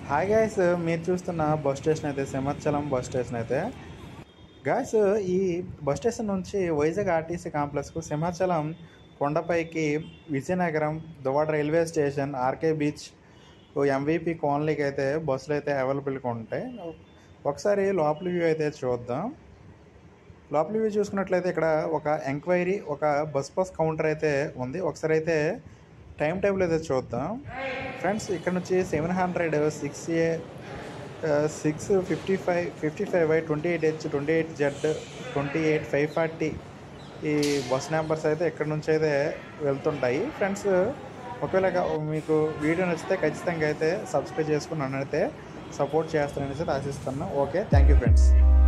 hi guys మీరు చూస్తున్న bus station అయితే సింహాచలం బస్ స్టేషన్ అయితే గాయస్ ఈ బస్ స్టేషన్ నుంచి వైజాగ్ ఆర్టీసీ కాంప్లెక్స్కు సింహాచలం కొండపైకి Vizianagaram Duvvada railway station RK beach MVP కాలనీకి అయితే బస్సులు అయితే అవైలబుల్గా ఉంటాయి ఒకసారి లోపల వ్యూ అయితే చూద్దాం లోపల వ్యూ చూసుకున్నట్లయితే ఇక్కడ ఒక ఎంక్వైరీ ఒక బస్ పాస్ కౌంటర్ అయితే ఉంది ఒకసారి అయితే టైం టేబుల్ అయితే చూద్దాం ఫ్రెండ్స్ ఇక్కడ నుంచి seven hundred six A six fifty five fifty five Y twenty eight H twenty eight Z twenty eight five forty ఈ బస్ నెంబర్స్ అయితే ఇక్కడ నుంచి అయితే వెళ్తుంటాయి ఫ్రెండ్స్ ఒకవేళ గా- మీకు వీడియో నచ్చితే ఖచ్చితంగా అయితే సబ్స్క్రైబ్ చేసుకుని నన్ను అయితే సపోర్ట్ చేస్తానని అయితే ఆశిస్తున్నాను ఓకే థ్యాంక్ యూ ఫ్రెండ్స్